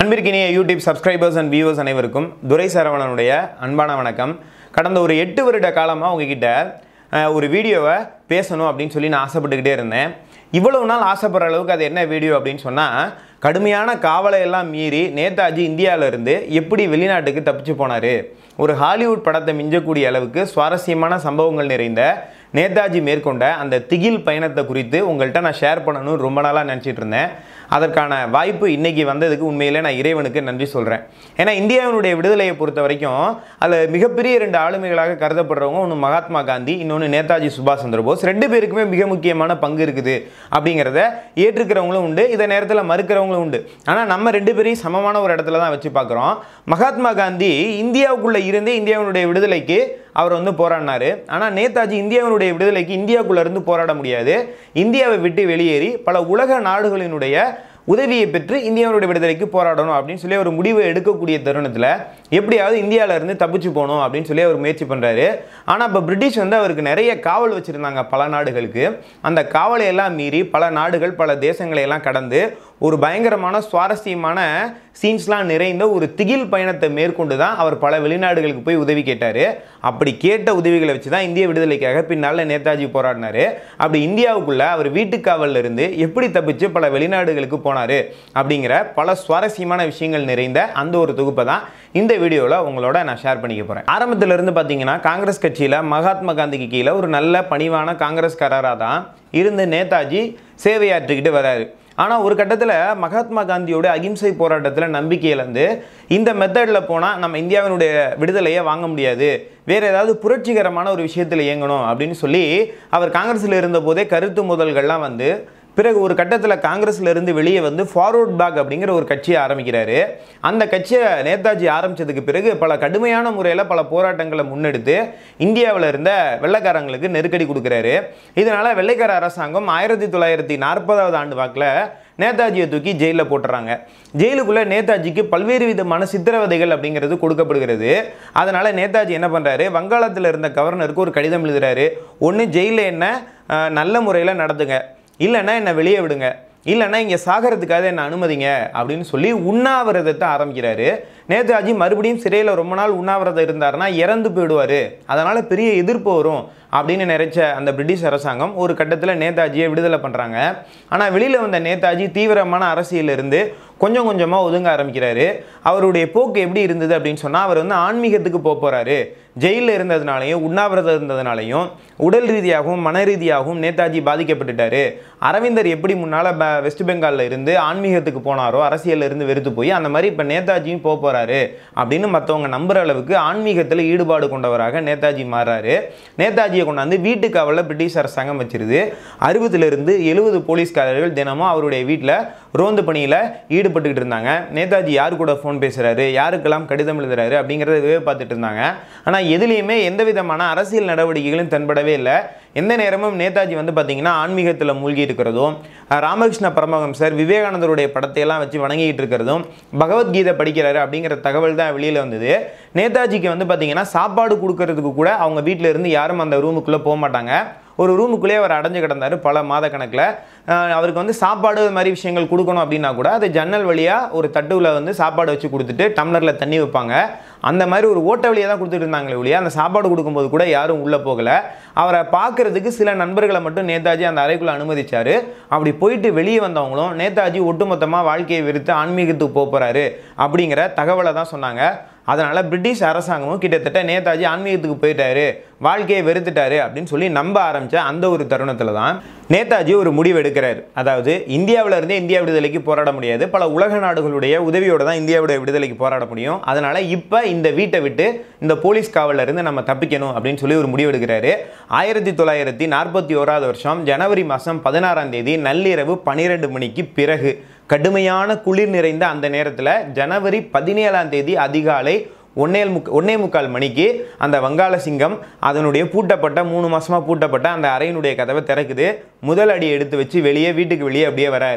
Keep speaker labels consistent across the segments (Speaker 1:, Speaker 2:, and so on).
Speaker 1: அன்பிற்கினிய YouTube subscribers and viewers அனைவருக்கும் துரை சரவணனுடைய அன்பான வணக்கம் கடந்த ஒரு எட்டு வருட காலமாக உங்ககிட்ட அஹ், ஒரு வீடியோவை பேசணும் அப்படின்னு சொல்லி நான் ஆசைப்பட்டுக்கிட்டே இருந்தேன் இவ்வளவு நாள் ஆசைப்படுற அளவுக்கு அது என்ன வீடியோ அப்படின்னு சொன்னால் கடுமையான காவலை எல்லாம் மீறி நேதாஜி இந்தியாவில இருந்து எப்படி வெளிநாட்டுக்கு தப்பிச்சு போனார் ஒரு ஹாலிவுட் படத்தை மிஞ்சக்கூடிய அளவுக்கு சுவாரஸ்யமான சம்பவங்கள் நிறைந்த நேதாஜி மேற்கொண்ட அந்த திகில் பயணத்தை குறித்து உங்கள்கிட்ட நான் ஷேர் பண்ணணும்னு ரொம்ப நாளாக நினச்சிட்டு இருந்தேன் அதற்கான வாய்ப்பு இன்னைக்கு வந்ததுக்கு உண்மையிலே நான் இறைவனுக்கு நன்றி சொல்கிறேன் ஏன்னா இந்தியாவினுடைய விடுதலையை பொறுத்த வரைக்கும் அதில் மிகப்பெரிய ரெண்டு ஆளுமைகளாக கருதப்படுறவங்க ஒன்று மகாத்மா காந்தி இன்னொன்று நேதாஜி சுபாஷ் சந்திர போஸ் ரெண்டு பேருக்குமே மிக முக்கியமான பங்கு இருக்குது அப்படிங்கிறத ஏற்றுக்கிறவங்களும் உண்டு இதே நேரத்தில் மறுக்கிறவங்களும் உண்டு ஆனால் நம்ம ரெண்டு பேரையும் சமமான ஒரு இடத்துல தான் வச்சு பார்க்குறோம் மகாத்மா காந்தி இந்தியாவுக்குள்ளே இருந்தே இந்தியாவினுடைய விடுதலைக்கு அவர் வந்து போராடினாரு ஆனால் நேதாஜி இந்தியாவினுடைய விடுதலைக்கு இந்தியாவுக்குள்ள இருந்து போராட முடியாது இந்தியாவை விட்டு வெளியேறி பல உலக நாடுகளினுடைய உதவியை பெற்று இந்தியாவுடைய விடுதலைக்கு போராடணும் அப்படின்னு சொல்லி ஒரு முடிவை எடுக்கக்கூடிய தருணத்தில் எப்படியாவது இந்தியாவில இருந்து தப்பிச்சு போகணும் அப்படின்னு சொல்லி அவர் முயற்சி பண்ணுறாரு ஆனால் இப்போ பிரிட்டிஷ் வந்து அவருக்கு நிறைய காவல் வச்சுருந்தாங்க பல நாடுகளுக்கு அந்த காவலை எல்லாம் மீறி பல நாடுகள் பல தேசங்களை எல்லாம் கடந்து ஒரு பயங்கரமான சுவாரஸ்யமான சீன்ஸ்லாம் நிறைந்த ஒரு திகில் பயணத்தை மேற்கொண்டு தான் அவர் பல வெளிநாடுகளுக்கு போய் உதவி கேட்டார் அப்படி கேட்ட உதவிகளை வச்சு தான் இந்திய விடுதலைக்காக பின்னால் நேதாஜி போராடினாரு அப்படி இந்தியாவுக்குள்ள அவர் வீட்டுக்காவல்ல இருந்து எப்படி தப்பிச்சு பல வெளிநாடுகளுக்கு போனார் அப்படிங்கிற பல சுவாரஸ்யமான விஷயங்கள் நிறைந்த அந்த ஒரு தொகுப்பை தான் இந்த வீடியோவில் உங்களோட நான் ஷேர் பண்ணிக்க போகிறேன் ஆரம்பத்துல இருந்து பார்த்தீங்கன்னா காங்கிரஸ் கட்சியில் மகாத்மா காந்திக்கு கீழே ஒரு நல்ல பணிவான காங்கிரஸ்காரராக தான் இருந்து நேதாஜி சேவையாற்றிக்கிட்டு வராரு ஆனால் ஒரு கட்டத்தில் மகாத்மா காந்தியோட அகிம்சை போராட்டத்தில் நம்பிக்கை இழந்து இந்த மெத்தடில் போனால் நம்ம இந்தியாவினுடைய விடுதலையை வாங்க முடியாது வேறு ஏதாவது புரட்சிகரமான ஒரு விஷயத்தில் இயங்கணும் அப்படின்னு சொல்லி அவர் காங்கிரஸில் இருந்தபோதே கருத்து முதல்கள்லாம் வந்து பிறகு ஒரு கட்டத்தில் காங்கிரஸ்ல இருந்து வெளியே வந்து ஃபார்வர்ட் பேக் அப்படிங்கிற ஒரு கட்சியை ஆரம்பிக்கிறாரு அந்த கட்சியை நேதாஜி ஆரம்பிச்சதுக்கு பிறகு பல கடுமையான முறையில் பல போராட்டங்களை முன்னெடுத்து இந்தியாவில் இருந்த வெள்ளைக்காரங்களுக்கு நெருக்கடி கொடுக்குறாரு இதனால வெள்ளைக்கார அரசாங்கம் ஆயிரத்தி தொள்ளாயிரத்தி நாற்பதாவது ஆண்டு வாக்கில் நேதாஜியை தூக்கி ஜெயிலில் போட்டுறாங்க ஜெயிலுக்குள்ளே நேதாஜிக்கு பல்வேறு விதமான சித்திரவதைகள் அப்படிங்கிறது கொடுக்கப்படுகிறது அதனால நேதாஜி என்ன பண்ணுறாரு வங்காளத்தில் இருந்த கவர்னருக்கு ஒரு கடிதம் எழுதுறாரு ஒன்று ஜெயிலில் என்ன அஹ், நல்ல முறையில் நடத்துங்க இல்லைன்னா என்னை வெளியே விடுங்க இல்லைன்னா இங்கே சாகிறதுக்காக என்னை அனுமதிங்க அப்படின்னு சொல்லி உண்ணாவிரதத்தை ஆரம்பிக்கிறாரு நேதாஜி மறுபடியும் சிறையில் ரொம்ப நாள் உண்ணாவிரதம் இருந்தாருன்னா இறந்து போயிடுவார் அதனால் பெரிய எதிர்ப்பு வரும் அப்படின்னு நினைச்ச அந்த பிரிட்டிஷ் அரசாங்கம் ஒரு கட்டத்தில் நேதாஜியை விடுதலை பண்ணுறாங்க ஆனால் வெளியில் வந்த நேதாஜி தீவிரமான அரசியல்ல இருந்து கொஞ்சம் கொஞ்சமாக ஒதுங்க ஆரம்பிக்கிறாரு அவருடைய போக்கு எப்படி இருந்தது அப்படின்னு சொன்னால் அவர் வந்து ஆன்மீகத்துக்கு போக போகிறாரு ஜெயிலில் இருந்ததுனாலையும் உண்ணாவிரதம் இருந்ததுனாலையும் உடல் ரீதியாகவும் மன ரீதியாகவும் நேதாஜி பாதிக்கப்பட்டுட்டாரு அரவிந்தர் எப்படி முன்னால் வெஸ்ட் பெங்காலில் இருந்து ஆன்மீகத்துக்கு போனாரோ அரசியல்ல இருந்து வெறுத்து போய் அந்த மாதிரி இப்போ நேதாஜியும் போக போகிறாரு அப்படின்னு மற்றவங்க நம்புற அளவுக்கு ஆன்மீகத்தில் ஈடுபாடு கொண்டவராக நேதாஜி மாறுறாரு நேதாஜியை கொண்டாந்து வீட்டு காவலில் பிரிட்டிஷ் அரசாங்கம் வச்சிருது அறுபதுலேருந்து எழுபது போலீஸ்காரர்கள் தினமும் அவருடைய வீட்டில் ரோந்து பணியில் ஈடுபட்டுக்கிட்டு இருந்தாங்க நேதாஜி யார் கூட ஃபோன் பேசுகிறாரு யாருக்கெல்லாம் கடிதம் எழுதுறாரு அப்படிங்கிறத இதுவே பார்த்துட்டு இருந்தாங்க ஆனால் எதுலேயுமே எந்த விதமான அரசியல் நடவடிக்கைகளும் தென்படவே இல்லை எந்த நேரமும் நேதாஜி வந்து பார்த்தீங்கன்னா ஆன்மீகத்தில் மூழ்கி இருக்கிறதும் அஹ், ராமகிருஷ்ண பரமஹம்சர் விவேகானந்தருடைய படத்தையெல்லாம் வச்சு வணங்கிட்டு இருக்கிறதும் பகவத்கீதை படிக்கிறாரு அப்படிங்கிற தகவல் தான் வெளியில் வந்தது நேதாஜிக்கு வந்து பார்த்தீங்கன்னா சாப்பாடு கொடுக்கறதுக்கு கூட அவங்க வீட்டில் இருந்து யாரும் அந்த ரூமுக்குள்ளே போக மாட்டாங்க ஒரு ரூமுக்குள்ளேயே அவர் அடைஞ்சு கிடந்தார் பல மாத கணக்கில் அவருக்கு வந்து சாப்பாடு இது மாதிரி விஷயங்கள் கொடுக்கணும் அப்படின்னா கூட அது ஜன்னல் வழியாக ஒரு தட்டுவில் வந்து சாப்பாடு வச்சு கொடுத்துட்டு டம்ளரில் தண்ணி வைப்பாங்க அந்த மாதிரி ஒரு ஓட்ட வழியாக தான் கொடுத்துட்டு இருந்தாங்களே ஒழிய அந்த சாப்பாடு கொடுக்கும்போது கூட யாரும் உள்ளே போகலை அவரை பார்க்கறதுக்கு சில நண்பர்களை மட்டும் நேதாஜி அந்த அறைக்குள்ளே அனுமதிச்சாரு அப்படி போயிட்டு வெளியே வந்தவங்களும் நேதாஜி ஒட்டுமொத்தமாக வாழ்க்கையை வெறுத்து ஆன்மீகத்துக்கு போக போகிறாரு அப்படிங்கிற தகவலை தான் சொன்னாங்க அதனால் பிரிட்டிஷ் அரசாங்கமும் கிட்டத்தட்ட நேதாஜி ஆன்மீகத்துக்கு போயிட்டாரு வாழ்க்கையை வெறுத்துட்டாரு அப்படின்னு சொல்லி நம்ப ஆரம்பித்த அந்த ஒரு தருணத்தில் தான் நேதாஜி ஒரு முடிவு எடுக்கிறார் அதாவது இந்தியாவில இருந்தே இந்தியா விடுதலைக்கு போராட முடியாது பல உலக நாடுகளுடைய உதவியோட தான் இந்தியாவுடைய விடுதலைக்கு போராட முடியும் அதனால் இப்போ இந்த வீட்டை விட்டு இந்த போலீஸ் காவல்ல இருந்து நம்ம தப்பிக்கணும் அப்படின்னு சொல்லி ஒரு முடிவு எடுக்கிறாரு ஆயிரத்தி தொள்ளாயிரத்தி நாற்பத்தி ஓராவது வருஷம் ஜனவரி மாதம் பதினாறாம் தேதி நள்ளிரவு பன்னிரெண்டு மணிக்கு பிறகு கடுமையான குளிர் நிறைந்த அந்த நேரத்தில் ஜனவரி பதினேழாம் தேதி அதிகாலை ஒன்னேல் முக் ஒன்னே முக்கால் மணிக்கு அந்த வங்காள சிங்கம் அதனுடைய பூட்டப்பட்ட மூணு மாசமா பூட்டப்பட்ட அந்த அறையினுடைய கதவை திறக்குது முதல் அடி எடுத்து வச்சு வெளியே வீட்டுக்கு வெளியே அப்படியே வராரு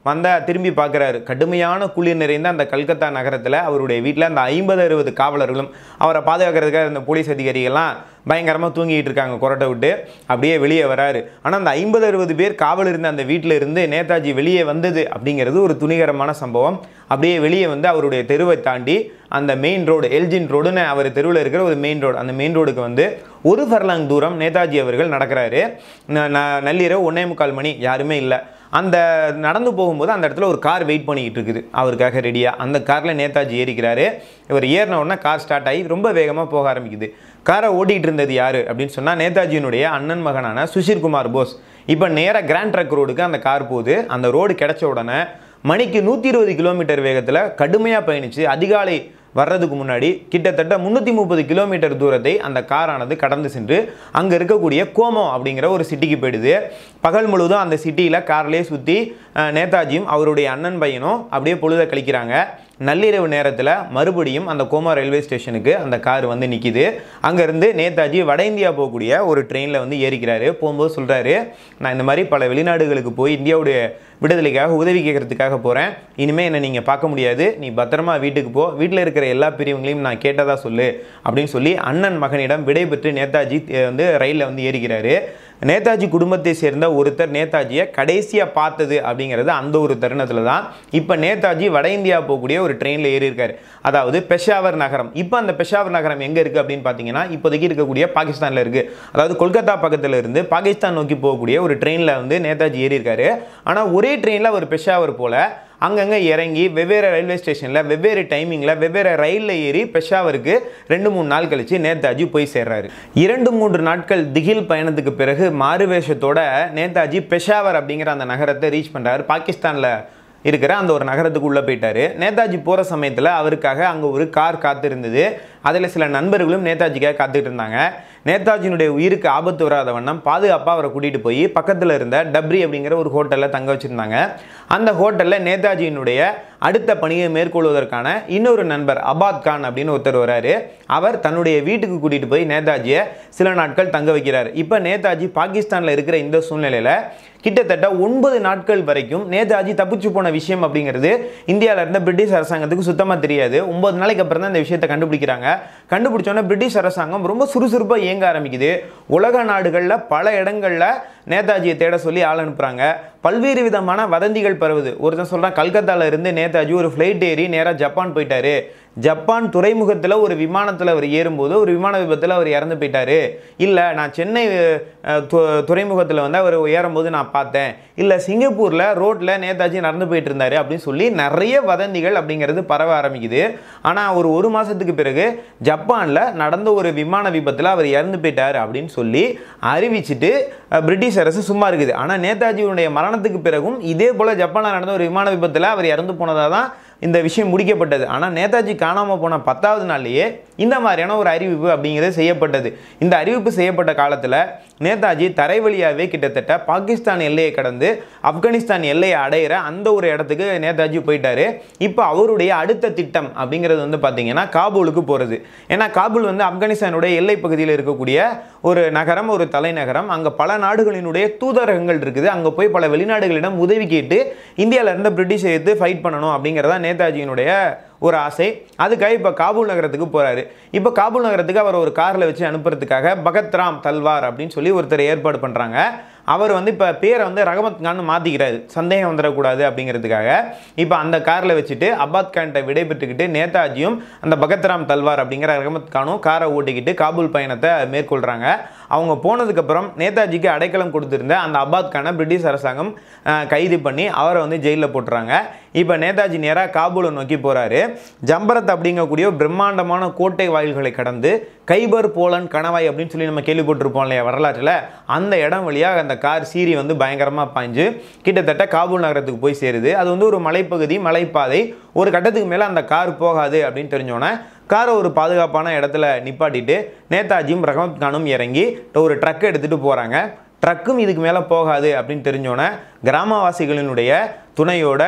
Speaker 1: வந்தால் திரும்பி பார்க்குறாரு கடுமையான குளிர் நிறைந்த அந்த கல்கத்தா நகரத்தில் அவருடைய வீட்டில் அந்த ஐம்பது அறுபது காவலர்களும் அவரை பாதுகாக்கிறதுக்காக இருந்த போலீஸ் அதிகாரிகள்லாம் பயங்கரமாக தூங்கிட்டு இருக்காங்க கொரட்டை விட்டு அப்படியே வெளியே வராரு ஆனால் அந்த ஐம்பது அறுபது பேர் காவல் இருந்த அந்த வீட்டில் இருந்து நேதாஜி வெளியே வந்தது அப்படிங்கிறது ஒரு துணிகரமான சம்பவம் அப்படியே வெளியே வந்து அவருடைய தெருவை தாண்டி அந்த மெயின் ரோடு எல்ஜின் ரோடுன்னு அவர் தெருவில் இருக்கிற ஒரு மெயின் ரோடு அந்த மெயின் ரோடுக்கு வந்து ஒரு ஃபர்லாங் தூரம் நேதாஜி அவர்கள் நடக்கிறாரு ந- ந- நள்ளிரவு ஒன்னே முக்கால் மணி யாருமே இல்லை அந்த நடந்து போகும்போது அந்த இடத்துல ஒரு கார் வெயிட் பண்ணிக்கிட்டு இருக்குது அவருக்காக ரெடியாக அந்த காரில் நேதாஜி ஏறிக்கிறாரு இவர் ஏறின உடனே கார் ஸ்டார்ட் ஆகி ரொம்ப வேகமாக போக ஆரம்பிக்குது காரை ஓட்டிகிட்டு இருந்தது யார் அப்படின்னு சொன்னால் நேதாஜியினுடைய அண்ணன் மகனான சுஷில் குமார் போஸ் இப்போ நேராக கிராண்ட் ட்ரக் ரோடுக்கு அந்த கார் போகுது அந்த ரோடு கிடைச்ச உடனே மணிக்கு நூற்றி இருபது கிலோமீட்டர் வேகத்தில் கடுமையாக பயணித்து அதிகாலை வர்றதுக்கு முன்னாடி கிட்டத்தட்ட முந்நூற்றி முப்பது கிலோமீட்டர் தூரத்தை அந்த காரானது கடந்து சென்று அங்கே இருக்கக்கூடிய கோமோ அப்படிங்கிற ஒரு சிட்டிக்கு போயிடுது பகல் முழுவதும் அந்த சிட்டியில் கார்லேயே சுற்றி நேதாஜியும் அவருடைய அண்ணன் பையனும் அப்படியே பொழுதை கழிக்கிறாங்க நள்ளிரவு நேரத்தில் மறுபடியும் அந்த கோமா ரயில்வே ஸ்டேஷனுக்கு அந்த கார் வந்து நிற்கிது அங்கேருந்து நேதாஜி வட இந்தியா போகக்கூடிய ஒரு ட்ரெயினில் வந்து ஏறிக்கிறாரு போகும்போது சொல்கிறாரு நான் இந்த மாதிரி பல வெளிநாடுகளுக்கு போய் இந்தியாவுடைய விடுதலைக்காக உதவி கேட்கறதுக்காக போகிறேன் இனிமேல் என்னை நீங்கள் பார்க்க முடியாது நீ பத்திரமா வீட்டுக்கு போ வீட்டில் இருக்கிற எல்லா பிரிவுகளையும் நான் கேட்டதா சொல்லு அப்படின்னு சொல்லி அண்ணன் மகனிடம் விடைபெற்று நேதாஜி அஹ், வந்து ரயிலில் வந்து ஏறிக்கிறாரு நேதாஜி குடும்பத்தை சேர்ந்த ஒருத்தர் நேதாஜியை கடைசியாக பார்த்தது அப்படிங்கிறது அந்த ஒரு தருணத்தில் தான் இப்போ நேதாஜி வட இந்தியா போகக்கூடிய ஒரு ட்ரெயினில் ஏறி இருக்காரு அதாவது பெஷாவர் நகரம் இப்போ அந்த பெஷாவர் நகரம் எங்கே இருக்குது அப்படின்னு பார்த்தீங்கன்னா இப்போதைக்கு இருக்கக்கூடிய பாகிஸ்தானில் இருக்குது அதாவது கொல்கத்தா பக்கத்தில் இருந்து பாகிஸ்தான் நோக்கி போகக்கூடிய ஒரு ட்ரெயினில் வந்து நேதாஜி ஏறி இருக்காரு ஆனால் ஒரே ட்ரெயினில் அவர் பெஷாவர் போல அங்கங்கே இறங்கி வெவ்வேறு ரயில்வே ஸ்டேஷனில் வெவ்வேறு டைமிங்கில் வெவ்வேறு ரயிலில் ஏறி பெஷாவருக்கு ரெண்டு மூணு நாள் கழிச்சு நேதாஜி போய் சேர்றாரு இரண்டு மூன்று நாட்கள் திகில் பயணத்துக்கு பிறகு மாறுவேஷத்தோட நேதாஜி பெஷாவர் அப்படிங்கிற அந்த நகரத்தை ரீச் பண்ணுறாரு பாகிஸ்தானில் இருக்கிற அந்த ஒரு நகரத்துக்கு உள்ளே போயிட்டாரு நேதாஜி போகிற சமயத்தில் அவருக்காக அங்கே ஒரு கார் காத்திருந்தது அதில் சில நண்பர்களும் நேதாஜிக்காக காத்துட்டு இருந்தாங்க நேதாஜியினுடைய உயிருக்கு ஆபத்து வராத வண்ணம் பாதுகாப்பாக அவரை கூட்டிகிட்டு போய் பக்கத்தில் இருந்த டப்ரி அப்படிங்கிற ஒரு ஹோட்டலில் தங்க வச்சுருந்தாங்க அந்த ஹோட்டலில் நேதாஜியினுடைய அடுத்த பணியை மேற்கொள்வதற்கான இன்னொரு நண்பர் அபாத் கான் அப்படின்னு ஒருத்தர் வராரு அவர் தன்னுடைய வீட்டுக்கு கூட்டிகிட்டு போய் நேதாஜியை சில நாட்கள் தங்க வைக்கிறார் இப்போ நேதாஜி பாகிஸ்தானில் இருக்கிற இந்த சூழ்நிலையில் கிட்டத்தட்ட ஒன்பது நாட்கள் வரைக்கும் நேதாஜி தப்பிச்சு போன விஷயம் அப்படிங்கிறது இந்தியாவில் இருந்த பிரிட்டிஷ் அரசாங்கத்துக்கு சுத்தமாக தெரியாது ஒன்பது நாளைக்கு அப்புறம் தான் இந்த விஷயத்தை கண்டுபிடிக்கிறாங்க கண்டுபிடிச்சோன்னே பிரிட்டிஷ் அரசாங்கம் ரொம்ப சுறுசுறுப்பாக இயங்க ஆரம்பிக்குது உலக நாடுகளில் பல இடங்களில் நேதாஜியை தேட சொல்லி ஆள் அனுப்புகிறாங்க பல்வேறு விதமான வதந்திகள் பரவுது ஒருத்தன் சொல்கிறான் கல்கத்தால இருந்து நேதாஜி ஒரு ஃப்ளைட் ஏறி நேராக ஜப்பான் போயிட்டாரு ஜப்பான் துறைமுகத்தில் ஒரு விமானத்தில் அவர் ஏறும்போது ஒரு விமான விபத்தில் அவர் இறந்து போயிட்டாரு இல்லை நான் சென்னை அஹ், து- துறைமுகத்தில் வந்து அவர் ஏறும்போது நான் பார்த்தேன் இல்லை சிங்கப்பூரில் ரோட்டில் நேதாஜி நடந்து போயிட்டு இருந்தாரு அப்படின்னு சொல்லி நிறைய வதந்திகள் அப்படிங்கிறது பரவ ஆரம்பிக்குது ஆனால் ஒரு ஒரு மாதத்துக்கு பிறகு ஜப்பானில் நடந்த ஒரு விமான விபத்தில் அவர் இறந்து போயிட்டார் அப்படின்னு சொல்லி அறிவிச்சிட்டு அஹ், பிரிட்டிஷ் அரசு சும்மா இருக்குது ஆனால் நேதாஜியுடைய மரணத்துக்கு பிறகும் இதே போல் ஜப்பானில் நடந்த ஒரு விமான விபத்தில் அவர் இறந்து போனதாக தான் இந்த விஷயம் முடிக்கப்பட்டது ஆனால் நேதாஜி காணாமல் போன பத்தாவது நாள்லேயே இந்த மாதிரியான ஒரு அறிவிப்பு அப்படிங்கிறது செய்யப்பட்டது இந்த அறிவிப்பு செய்யப்பட்ட காலத்தில் நேதாஜி தரை வழியாகவே கிட்டத்தட்ட பாகிஸ்தான் எல்லையை கடந்து ஆப்கானிஸ்தான் எல்லையை அடையிற அந்த ஒரு இடத்துக்கு நேதாஜி போயிட்டாரு இப்போ அவருடைய அடுத்த திட்டம் அப்படிங்கிறது வந்து பார்த்தீங்கன்னா காபூலுக்கு போகிறது ஏன்னா காபூல் வந்து ஆப்கானிஸ்தானுடைய எல்லை பகுதியில் இருக்கக்கூடிய ஒரு நகரம் ஒரு தலைநகரம் அங்கே பல நாடுகளினுடைய தூதரகங்கள் இருக்குது அங்கே போய் பல வெளிநாடுகளிடம் உதவி கேட்டு இந்தியாவில் இருந்த பிரிட்டிஷை எடுத்து ஃபைட் பண்ணணும் அப்படிங்கிறதா நேதாஜியினுடைய ஒரு ஆசை அதுக்காக இப்போ காபூல் நகரத்துக்கு போகிறாரு இப்போ காபூல் நகரத்துக்கு அவர் ஒரு காரில் வச்சு அனுப்புறதுக்காக பகத்ராம் தல்வார் அப்படின்னு சொல்லி ஒருத்தர் ஏற்பாடு பண்ணுறாங்க அவர் வந்து இப்போ பேரை வந்து ரகமத் கான் மாற்றிக்கிறாரு சந்தேகம் வந்துடக்கூடாது அப்படிங்கிறதுக்காக இப்போ அந்த காரில் வச்சுட்டு அபாத் கான்கிட்ட விடை பெற்றுக்கிட்டு நேதாஜியும் அந்த பகத்ராம் தல்வார் அப்படிங்கிற ரகமத் கானும் காரை ஓட்டிக்கிட்டு காபூல் பயணத்தை மேற்கொள்கிறாங்க அவங்க போனதுக்கப்புறம் நேதாஜிக்கு அடைக்கலம் கொடுத்திருந்த அந்த அபாத் கானை பிரிட்டிஷ் அரசாங்கம் அஹ், கைது பண்ணி அவரை வந்து ஜெயிலில் போட்டுறாங்க இப்போ நேதாஜி நேராக காபூலை நோக்கி போகிறாரு ஜம்பரத் அப்படிங்கக்கூடிய ஒரு பிரம்மாண்டமான கோட்டை வாயில்களை கடந்து கைபர் போலன் கணவாய் அப்படின்னு சொல்லி நம்ம கேள்விப்பட்டிருப்போம் இல்லையா வரலாற்றில் அந்த இடம் வழியாக அந்த கார் சீறி வந்து பயங்கரமாக பாய்ஞ்சு கிட்டத்தட்ட காபூல் நகரத்துக்கு போய் சேருது அது வந்து ஒரு மலைப்பகுதி மலைப்பாதை ஒரு கட்டத்துக்கு மேலே அந்த கார் போகாது அப்படின்னு தெரிஞ்சோன்னே காரை ஒரு பாதுகாப்பான இடத்துல நிப்பாட்டிட்டு நேதாஜியும் ரஹமத் கானும் இறங்கி ஒரு ட்ரக் எடுத்துகிட்டு போகிறாங்க ட்ரக்கும் இதுக்கு மேலே போகாது அப்படின்னு தெரிஞ்சோன்னே கிராமவாசிகளினுடைய துணையோட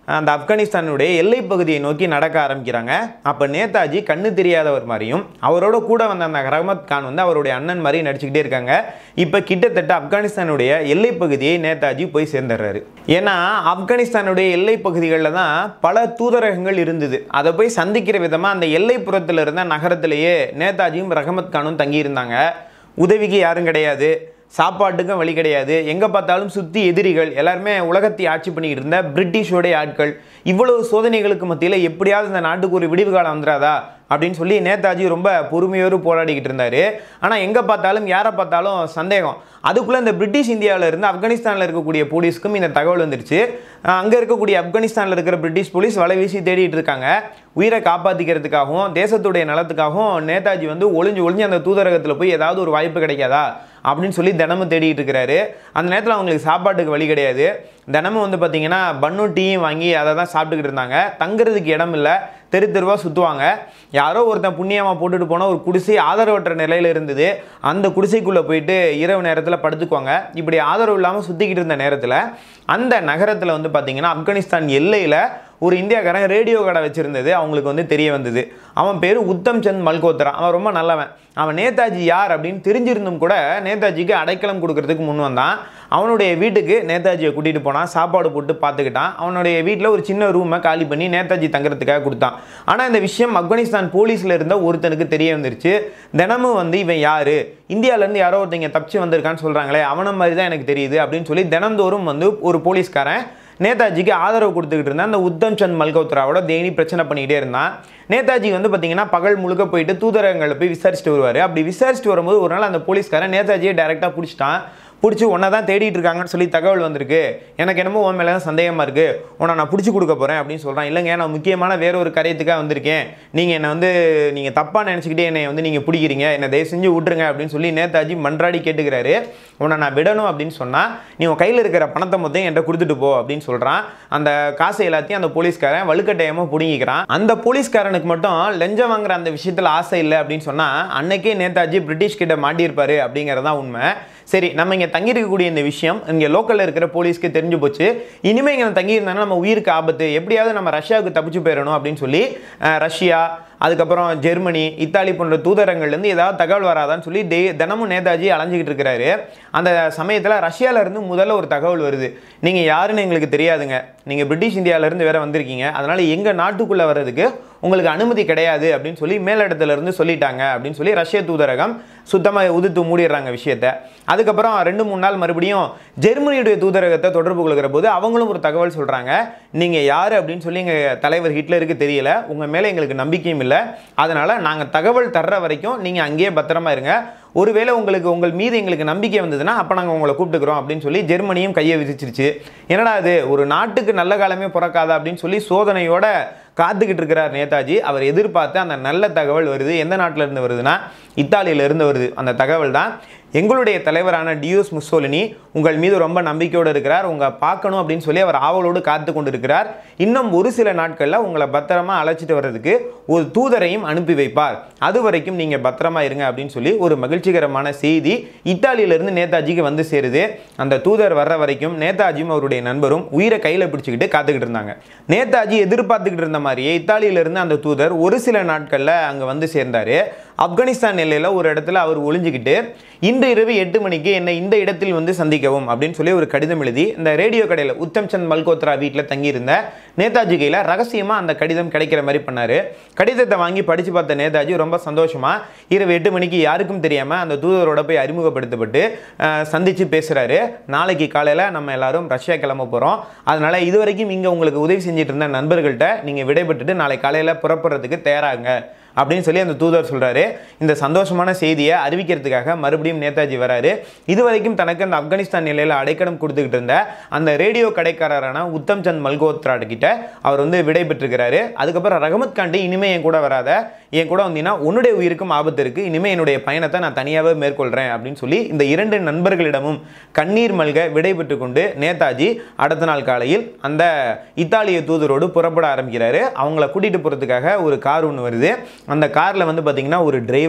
Speaker 1: அந்த ஆப்கானிஸ்தானுடைய எல்லை பகுதியை நோக்கி நடக்க ஆரம்பிக்கிறாங்க அப்போ நேதாஜி கண்ணு தெரியாதவர் மாதிரியும் அவரோட கூட வந்த அந்த ரஹமத் கான் வந்து அவருடைய அண்ணன் மாதிரி நடிச்சுக்கிட்டே இருக்காங்க இப்போ கிட்டத்தட்ட ஆப்கானிஸ்தானுடைய எல்லை பகுதியை நேதாஜி போய் சேர்ந்துடுறாரு ஏன்னா ஆப்கானிஸ்தானுடைய எல்லை பகுதிகளில் தான் பல தூதரகங்கள் இருந்தது அதை போய் சந்திக்கிற விதமாக அந்த எல்லைப்புறத்தில் இருந்த நகரத்திலேயே நேதாஜியும் ரஹமத் கானும் தங்கியிருந்தாங்க உதவிக்கு யாரும் கிடையாது சாப்பாட்டுக்கும் வழி கிடையாது எங்கே பார்த்தாலும் சுற்றி எதிரிகள் எல்லாருமே உலகத்தை ஆட்சி பண்ணிக்கிட்டு இருந்த பிரிட்டிஷோடைய ஆட்கள் இவ்வளவு சோதனைகளுக்கு மத்தியில் எப்படியாவது இந்த நாட்டுக்கு ஒரு விடிவு காலம் வந்துடாதா அப்படின்னு சொல்லி நேதாஜி ரொம்ப பொறுமையோடு போராடிக்கிட்டு இருந்தார் ஆனால் எங்கே பார்த்தாலும் யாரை பார்த்தாலும் சந்தேகம் அதுக்குள்ளே இந்த பிரிட்டிஷ் இந்தியாவில் இருந்து ஆப்கானிஸ்தானில் இருக்கக்கூடிய போலீஸ்க்கும் இந்த தகவல் வந்துருச்சு அங்கே இருக்கக்கூடிய ஆப்கானிஸ்தானில் இருக்கிற பிரிட்டிஷ் போலீஸ் வலை வீசி தேடிட்டு இருக்காங்க உயிரை காப்பாற்றிக்கிறதுக்காகவும் தேசத்துடைய நலத்துக்காகவும் நேதாஜி வந்து ஒளிஞ்சு ஒளிஞ்சு அந்த தூதரகத்தில் போய் ஏதாவது ஒரு வாய்ப்பு கிடைக்காதா அப்படின்னு சொல்லி தினமும் தேடிட்டு இருக்கிறாரு அந்த நேரத்தில் அவங்களுக்கு சாப்பாட்டுக்கு வழி கிடையாது தினமும் வந்து பார்த்தீங்கன்னா பன்னும் டீயும் வாங்கி அதை தான் சாப்பிட்டுக்கிட்டு இருந்தாங்க தங்குறதுக்கு இடம் இல்லை தெரு தெருவாக சுற்றுவாங்க யாரோ ஒருத்தன் புண்ணியமாக போட்டுட்டு போன ஒரு குடிசை ஆதரவற்ற நிலையில் இருந்தது அந்த குடிசைக்குள்ளே போயிட்டு இரவு நேரத்தில் படுத்துக்குவாங்க இப்படி ஆதரவு இல்லாமல் சுற்றிக்கிட்டு இருந்த நேரத்தில் அந்த நகரத்தில் வந்து பார்த்தீங்கன்னா ஆப்கானிஸ்தான் எல்லையில் ஒரு இந்தியாக்காரன் ரேடியோ கடை வச்சுருந்தது அவங்களுக்கு வந்து தெரிய வந்தது அவன் பேர் உத்தம் சந்த் மல்கோத்ரா அவன் ரொம்ப நல்லவன் அவன் நேதாஜி யார் அப்படின்னு தெரிஞ்சிருந்தும் கூட நேதாஜிக்கு அடைக்கலம் கொடுக்கறதுக்கு முன் வந்தான் அவனுடைய வீட்டுக்கு நேதாஜியை கூட்டிகிட்டு போனான் சாப்பாடு போட்டு பார்த்துக்கிட்டான் அவனுடைய வீட்டில் ஒரு சின்ன ரூமை காலி பண்ணி நேதாஜி தங்குறதுக்காக கொடுத்தான் ஆனால் இந்த விஷயம் ஆப்கானிஸ்தான் போலீஸில் இருந்த ஒருத்தனுக்கு தெரிய வந்துருச்சு தினமும் வந்து இவன் யார் இந்தியாவிலேருந்து யாரோ ஒருத்தங்க தப்பிச்சு வந்திருக்கான்னு சொல்கிறாங்களே அவனை மாதிரி தான் எனக்கு தெரியுது அப்படின்னு சொல்லி தினந்தோறும் வந்து ஒரு போலீஸ்காரன் நேதாஜிக்கு ஆதரவு கொடுத்துக்கிட்டு இருந்தான் அந்த உத்தம் சந்த் மல்கோத்ராவோட தேனி பிரச்சனை பண்ணிக்கிட்டே இருந்தான் நேதாஜி வந்து பார்த்தீங்கன்னா பகல் முழுக்க போயிட்டு தூதரகங்களில் போய் விசாரிச்சுட்டு வருவார் அப்படி விசாரிச்சுட்டு வரும்போது ஒரு நாள் அந்த போலீஸ்காரன் நேதாஜியை டைரெக்டாக பிடிச்சிட்டான் பிடிச்சி உன்னை தான் தேடிட்டு இருக்காங்கன்னு சொல்லி தகவல் வந்திருக்கு எனக்கு என்னமோ உன் மேலே தான் சந்தேகமாக இருக்குது உன்னை நான் பிடிச்சி கொடுக்க போகிறேன் அப்படின்னு சொல்கிறான் இல்லைங்க நான் முக்கியமான வேற ஒரு காரியத்துக்காக வந்திருக்கேன் நீங்கள் என்னை வந்து நீங்கள் தப்பாக நினச்சிக்கிட்டே என்னை வந்து நீங்கள் பிடிக்கிறீங்க என்னை தயவு செஞ்சு விட்ருங்க அப்படின்னு சொல்லி நேதாஜி மன்றாடி கேட்டுக்கிறாரு உன்னை நான் விடணும் அப்படின்னு சொன்னால் நீ உன் கையில் இருக்கிற பணத்தை மொத்தம் என்கிட்ட கொடுத்துட்டு போ அப்படின்னு சொல்கிறான் அந்த காசை எல்லாத்தையும் அந்த போலீஸ்காரன் வலுக்கட்டாயமாக பிடுங்கிக்கிறான் அந்த போலீஸ்காரனுக்கு மட்டும் லஞ்சம் வாங்குற அந்த விஷயத்தில் ஆசை இல்லை அப்படின்னு சொன்னால் அன்னைக்கே நேதாஜி பிரிட்டிஷ் கிட்ட மாட்டியிருப்பாரு அப்படிங்கிறதான் உண்மை சரி நம்ம இங்கே தங்கியிருக்கக்கூடிய இந்த விஷயம் இங்கே லோக்கலில் இருக்கிற போலீஸ்க்கு தெரிஞ்சு போச்சு இனிமேல் இங்கே தங்கியிருந்தாங்கன்னா நம்ம உயிருக்கு ஆபத்து எப்படியாவது நம்ம ரஷ்யாவுக்கு தப்பிச்சு போயிடணும் அப்படின்னு சொல்லி அஹ், ரஷ்யா அதுக்கப்புறம் ஜெர்மனி இத்தாலி போன்ற தூதரங்கள்லேருந்து ஏதாவது தகவல் வராதான்னு சொல்லி டே தினமும் நேதாஜி அலைஞ்சிக்கிட்டு இருக்கிறாரு அந்த சமயத்தில் ரஷ்யாவிலேருந்து முதல்ல ஒரு தகவல் வருது நீங்கள் யாருன்னு எங்களுக்கு தெரியாதுங்க நீங்கள் பிரிட்டிஷ் இந்தியாவிலேருந்து வேற வந்திருக்கீங்க அதனால் எங்கள் நாட்டுக்குள்ளே வர்றதுக்கு உங்களுக்கு அனுமதி கிடையாது அப்படின்னு சொல்லி மேலிடத்துல இருந்து சொல்லிட்டாங்க அப்படின்னு சொல்லி ரஷ்ய தூதரகம் சுத்தமாக உதித்து மூடிடுறாங்க விஷயத்த அதுக்கப்புறம் ரெண்டு மூணு நாள் மறுபடியும் ஜெர்மனியுடைய தூதரகத்தை தொடர்பு கொள்கிற போது அவங்களும் ஒரு தகவல் சொல்கிறாங்க நீங்கள் யார் அப்படின்னு சொல்லி எங்கள் தலைவர் ஹிட்லருக்கு தெரியல உங்கள் மேலே எங்களுக்கு நம்பிக்கையும் இல்லை அதனால் நாங்கள் தகவல் தர்ற வரைக்கும் நீங்கள் அங்கேயே பத்திரமா இருங்க ஒருவேளை உங்களுக்கு உங்கள் மீது எங்களுக்கு நம்பிக்கை வந்ததுன்னா அப்போ நாங்கள் உங்களை கூப்பிட்டுக்கிறோம் அப்படின்னு சொல்லி ஜெர்மனியும் கையை விதிச்சிருச்சு என்னடா இது ஒரு நாட்டுக்கு நல்ல காலமே பிறக்காதா அப்படின்னு சொல்லி சோதனையோட காத்துக்கிட்டு இருக்கிறார் நேதாஜி அவர் எதிர்பார்த்த அந்த நல்ல தகவல் வருது எந்த நாட்டில இருந்து வருதுன்னா இத்தாலியில இருந்து வருது அந்த தகவல் தான் எங்களுடைய தலைவரான டியூஸ் முசோலினி உங்கள் மீது ரொம்ப நம்பிக்கையோடு இருக்கிறார் உங்களை பார்க்கணும் அப்படின்னு சொல்லி அவர் ஆவலோடு காத்து கொண்டு இருக்கிறார் இன்னும் ஒரு சில நாட்களில் உங்களை பத்திரமா அழைச்சிட்டு வர்றதுக்கு ஒரு தூதரையும் அனுப்பி வைப்பார் அது வரைக்கும் நீங்கள் பத்திரமா இருங்க அப்படின்னு சொல்லி ஒரு மகிழ்ச்சிகரமான செய்தி இத்தாலியிலிருந்து நேதாஜிக்கு வந்து சேருது அந்த தூதர் வர்ற வரைக்கும் நேதாஜியும் அவருடைய நண்பரும் உயிரை கையில் பிடிச்சிக்கிட்டு காத்துக்கிட்டு இருந்தாங்க நேதாஜி எதிர்பார்த்துக்கிட்டு இருந்த மாதிரியே இத்தாலியிலிருந்து அந்த தூதர் ஒரு சில நாட்களில் அங்கே வந்து சேர்ந்தார் ஆப்கானிஸ்தான் எல்லையில் ஒரு இடத்துல அவர் ஒளிஞ்சுக்கிட்டு இன்று இரவு எட்டு மணிக்கு என்னை இந்த இடத்தில் வந்து சந்திக்கவும் அப்படின்னு சொல்லி ஒரு கடிதம் எழுதி இந்த ரேடியோ கடையில் உத்தம் சந்த் மல்கோத்ரா வீட்டில் தங்கியிருந்த நேதாஜி கையில் ரகசியமாக அந்த கடிதம் கிடைக்கிற மாதிரி பண்ணார் கடிதத்தை வாங்கி படித்து பார்த்த நேதாஜி ரொம்ப சந்தோஷமாக இரவு எட்டு மணிக்கு யாருக்கும் தெரியாமல் அந்த தூதரோட போய் அறிமுகப்படுத்தப்பட்டு அஹ், சந்திச்சு பேசுகிறாரு நாளைக்கு காலையில் நம்ம எல்லாரும் ரஷ்யா கிளம்ப போகிறோம் அதனால் இது வரைக்கும் இங்கே உங்களுக்கு உதவி செஞ்சுட்டு இருந்த நண்பர்கள்ட்ட நீங்கள் விடைபெற்றுட்டு நாளை காலையில் புறப்படுறதுக்கு தயாராகுங்க அப்படின்னு சொல்லி அந்த தூதர் சொல்றாரு இந்த சந்தோஷமான செய்தியை அறிவிக்கிறதுக்காக மறுபடியும் நேதாஜி வராரு இது வரைக்கும் தனக்கு அந்த ஆப்கானிஸ்தான் நிலையில் அடைக்கலம் கொடுத்துக்கிட்டு இருந்த அந்த ரேடியோ கடைக்காரரான உத்தம் சந்த் மல்கோத்ரா கிட்ட அவர் வந்து விடை பெற்றிருக்கிறாரு அதுக்கப்புறம் ரஹமத் காண்டி இனிமே என் கூட வராத என் கூட வந்தீங்கன்னா உன்னுடைய உயிருக்கும் ஆபத்து இருக்கு இனிமே என்னுடைய பயணத்தை நான் தனியாகவே மேற்கொள்றேன் அப்படின்னு சொல்லி இந்த இரண்டு நண்பர்களிடமும் கண்ணீர் மல்க விடை பெற்று கொண்டு நேதாஜி அடுத்த நாள் காலையில் அந்த இத்தாலிய தூதரோடு புறப்பட ஆரம்பிக்கிறாரு அவங்கள கூட்டிட்டு போறதுக்காக ஒரு கார் ஒன்று வருது அந்த காரில் வந்து பார்த்தீங்கன்னா ஒரு டிரைவர்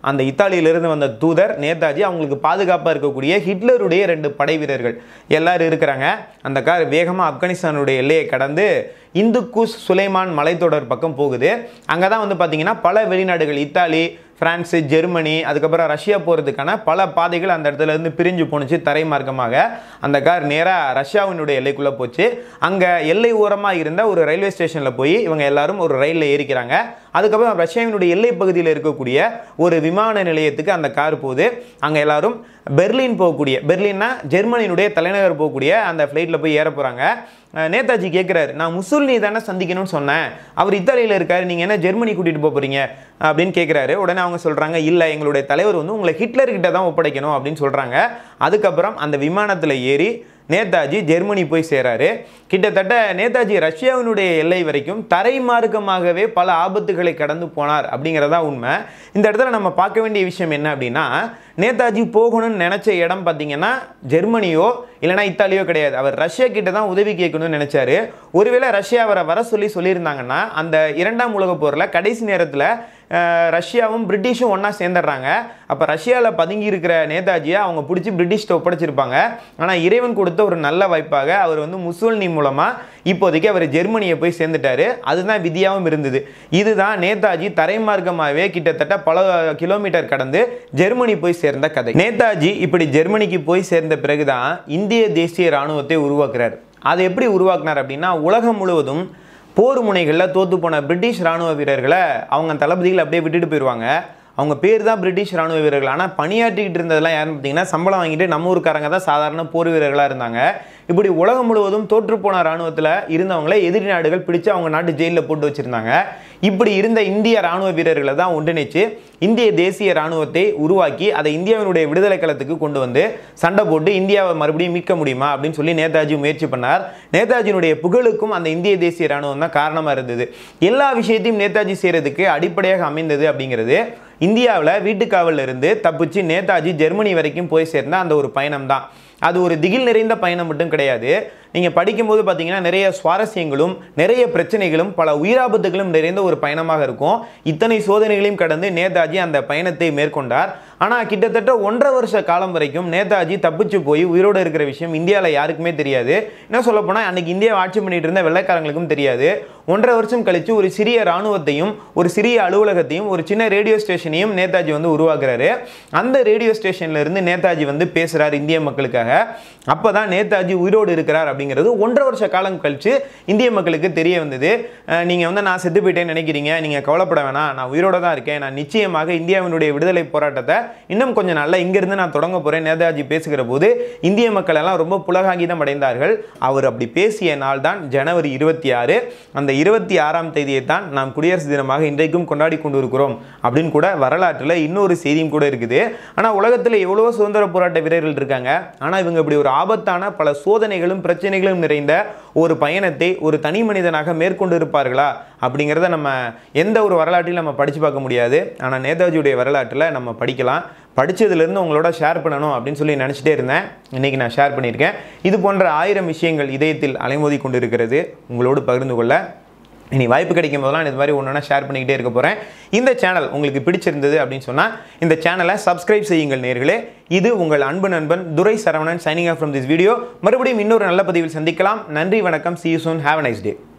Speaker 1: அந்த இத்தாலியிலிருந்து வந்த தூதர் நேதாஜி அவங்களுக்கு பாதுகாப்பாக இருக்கக்கூடிய ஹிட்லருடைய ரெண்டு படை வீரர்கள் எல்லாரும் இருக்கிறாங்க அந்த கார் வேகமாக ஆப்கானிஸ்தானுடைய எல்லையை கடந்து இந்துக்குஸ் சுலைமான் மலைத்தொடர் பக்கம் போகுது அங்கே தான் வந்து பார்த்தீங்கன்னா பல வெளிநாடுகள் இத்தாலி பிரான்ஸு ஜெர்மனி அதுக்கப்புறம் ரஷ்யா போகிறதுக்கான பல பாதைகள் அந்த இடத்துல இருந்து பிரிஞ்சு போணுச்சு தரை மார்க்கமாக அந்த கார் நேராக ரஷ்யாவினுடைய எல்லைக்குள்ளே போச்சு அங்கே எல்லை ஓரமாக இருந்த ஒரு ரயில்வே ஸ்டேஷனில் போய் இவங்க எல்லாரும் ஒரு ரயிலில் ஏறிக்கிறாங்க அதுக்கப்புறம் ரஷ்யாவினுடைய எல்லை பகுதியில் இருக்கக்கூடிய ஒரு விமான நிலையத்துக்கு அந்த கார் போகுது அங்கே எல்லாரும் பெர்லின் போகக்கூடிய பெர்லின்னா ஜெர்மனியினுடைய தலைநகர் போகக்கூடிய அந்த ஃப்ளைட்டில் போய் ஏற போகிறாங்க நேதாஜி கேட்குறாரு நான் முசுல்னி தானே சந்திக்கணும்னு சொன்னேன் அவர் இத்தாலியில் இருக்காரு நீங்கள் என்ன ஜெர்மனி கூட்டிகிட்டு போக போகிறீங்க அப்படின்னு கேட்குறாரு உடனே அவங்க சொல்கிறாங்க இல்லை எங்களுடைய தலைவர் வந்து உங்களை ஹிட்லர்கிட்ட தான் ஒப்படைக்கணும் அப்படின்னு சொல்கிறாங்க அதுக்கப்புறம் அந்த விமானத்தில் ஏறி நேதாஜி ஜெர்மனி போய் சேராரு கிட்டத்தட்ட நேதாஜி ரஷ்யாவினுடைய எல்லை வரைக்கும் தரை மார்க்கமாகவே பல ஆபத்துகளை கடந்து போனார் அப்படிங்கிறதா உண்மை இந்த இடத்துல நம்ம பார்க்க வேண்டிய விஷயம் என்ன அப்படின்னா நேதாஜி போகணும்னு நினச்ச இடம் பார்த்தீங்கன்னா ஜெர்மனியோ இல்லைனா இத்தாலியோ கிடையாது அவர் ரஷ்யா கிட்ட தான் உதவி கேட்கணும்னு நினச்சாரு ஒருவேளை ரஷ்யா அவரை வர சொல்லி சொல்லியிருந்தாங்கன்னா அந்த இரண்டாம் உலகப் போரில் கடைசி நேரத்தில் ரஷ்யாவும் பிரிட்டிஷும் ஒன்றா சேர்ந்துடுறாங்க அப்போ ரஷ்யாவில் பதுங்கி இருக்கிற நேதாஜியை அவங்க பிடிச்சி பிரிட்டிஷ்ட ஒப்படைச்சிருப்பாங்க ஆனால் இறைவன் கொடுத்த ஒரு நல்ல வாய்ப்பாக அவர் வந்து முசோல்னி மூலமாக இப்போதைக்கு அவர் ஜெர்மனியை போய் சேர்ந்துட்டாரு அதுதான் விதியாகவும் இருந்தது இதுதான் நேதாஜி தரைமார்க்கமாகவே கிட்டத்தட்ட பல கிலோமீட்டர் கடந்து ஜெர்மனி போய் சேர்ந்த கதை நேதாஜி இப்படி ஜெர்மனிக்கு போய் சேர்ந்த பிறகுதான் இந்திய தேசிய இராணுவத்தை உருவாக்குறார் அதை எப்படி உருவாக்குனார் அப்படின்னா உலகம் முழுவதும் போர் முனைகளில் தோத்து போன பிரிட்டிஷ் ராணுவ வீரர்களை அவங்க தளபதிகள் அப்படியே விட்டுட்டு போயிடுவாங்க அவங்க பேர் தான் பிரிட்டிஷ் ராணுவ வீரர்கள் ஆனால் பணியாற்றிக்கிட்டு இருந்ததெல்லாம் யாருன்னு பார்த்தீங்கன்னா சம்பளம் வாங்கிட்டு நம்ம ஊருக்காரங்க தான் சாதாரண போர் வீரர்களாக இருந்தாங்க இப்படி உலகம் முழுவதும் தோற்றுப்போன ராணுவத்தில் இருந்தவங்கள எதிரி நாடுகள் பிடிச்சு அவங்க நாட்டு ஜெயிலில் போட்டு வச்சுருந்தாங்க இப்படி இருந்த இந்திய ராணுவ வீரர்களை தான் ஒன்றிணைச்சு இந்திய தேசிய ராணுவத்தை உருவாக்கி அதை இந்தியாவினுடைய விடுதலை களத்துக்கு கொண்டு வந்து சண்டை போட்டு இந்தியாவை மறுபடியும் மீட்க முடியுமா அப்படின்னு சொல்லி நேதாஜி முயற்சி பண்ணார் நேதாஜியினுடைய புகழுக்கும் அந்த இந்திய தேசிய ராணுவம் தான் காரணமாக இருந்தது எல்லா விஷயத்தையும் நேதாஜி செய்கிறதுக்கு அடிப்படையாக அமைந்தது அப்படிங்கிறது இந்தியாவில் வீட்டுக்காவலில் இருந்து தப்பிச்சு நேதாஜி ஜெர்மனி வரைக்கும் போய் சேர்ந்த அந்த ஒரு பயணம் தான் அது ஒரு திகில் நிறைந்த பயணம் மட்டும் கிடையாது நீங்கள் படிக்கும்போது பார்த்தீங்கன்னா நிறைய சுவாரஸ்யங்களும் நிறைய பிரச்சனைகளும் பல உயிராபத்துகளும் நிறைந்த ஒரு பயணமாக இருக்கும் இத்தனை சோதனைகளையும் கடந்து நேதாஜி அந்த பயணத்தை மேற்கொண்டார் ஆனால் கிட்டத்தட்ட ஒன்றரை வருஷ காலம் வரைக்கும் நேதாஜி தப்பிச்சு போய் உயிரோடு இருக்கிற விஷயம் இந்தியாவில் யாருக்குமே தெரியாது என்ன சொல்ல போனால் அன்னைக்கு இந்தியாவை ஆட்சி பண்ணிட்டு இருந்த வெள்ளைக்காரங்களுக்கும் தெரியாது ஒன்றரை வருஷம் கழித்து ஒரு சிறிய இராணுவத்தையும் ஒரு சிறிய அலுவலகத்தையும் ஒரு சின்ன ரேடியோ ஸ்டேஷனையும் நேதாஜி வந்து உருவாக்குறாரு அந்த ரேடியோ ஸ்டேஷன்ல இருந்து நேதாஜி வந்து பேசுகிறார் இந்திய மக்களுக்காக அப்போ தான் நேதாஜி உயிரோடு இருக்கிறார் அப்படிங்கிறது ஒன்றரை வருஷ காலம் கழித்து இந்திய மக்களுக்கு தெரிய வந்தது நீங்கள் வந்து நான் செத்து போயிட்டேன்னு நினைக்கிறீங்க நீங்கள் கவலைப்பட வேணாம் நான் உயிரோட தான் இருக்கேன் நான் நிச்சயமாக இந்தியாவினுடைய விடுதலை போராட்டத்தை இன்னும் கொஞ்சம் நல்லா இங்கிருந்து நான் தொடங்க போகிறேன் நேதாஜி பேசுகிற போது இந்திய மக்கள் எல்லாம் ரொம்ப புலகாகிதம் அடைந்தார்கள் அவர் அப்படி பேசிய நாள் தான் ஜனவரி இருபத்தி ஆறு அந்த இருபத்தி ஆறாம் தேதியை தான் நாம் குடியரசு தினமாக இன்றைக்கும் கொண்டாடி கொண்டு இருக்கிறோம் அப்படின்னு கூட வரலாற்றில் இன்னொரு செய்தியும் கூட இருக்குது ஆனால் உலகத்தில் எவ்வளவோ சுதந்திர போராட்ட வீரர்கள் இருக்காங்க ஆனால் இவங்க இப்படி ஒரு ஆபத்தான பல சோதனைகளும் பிரச்சனைகளும் நிறைந்த ஒரு பயணத்தை ஒரு தனி மனிதனாக மேற்கொண்டு இருப்பார்களா அப்படிங்கிறத நம்ம எந்த ஒரு வரலாற்றிலும் நம்ம படித்து பார்க்க முடியாது ஆனால் நேதாஜியுடைய வரலாற்றில் நம்ம படிக்கலாம் படித்ததுலேருந்து உங்களோட ஷேர் பண்ணணும் அப்படின்னு சொல்லி நினச்சிட்டே இருந்தேன் இன்றைக்கி நான் ஷேர் பண்ணியிருக்கேன் இது போன்ற ஆயிரம் விஷயங்கள் இதயத்தில் அலைமோதி கொண்டு இருக்கிறது உங்களோடு பகிர்ந்து கொள்ள இனி வாய்ப்பு கிடைக்கும் போதெல்லாம் இது மாதிரி ஒன்று ஷேர் பண்ணிக்கிட்டே இருக்க போகிறேன் இந்த சேனல் உங்களுக்கு பிடிச்சிருந்தது அப்படின்னு சொன்னால் இந்த சேனலை சப்ஸ்கிரைப் செய்யுங்கள் நேர்களே இது உங்கள் அன்பு நண்பன் Durai Saravanan signing off from this video மறுபடியும் இன்னொரு நல்ல பதிவில் சந்திக்கலாம் நன்றி வணக்கம் see you soon have nice day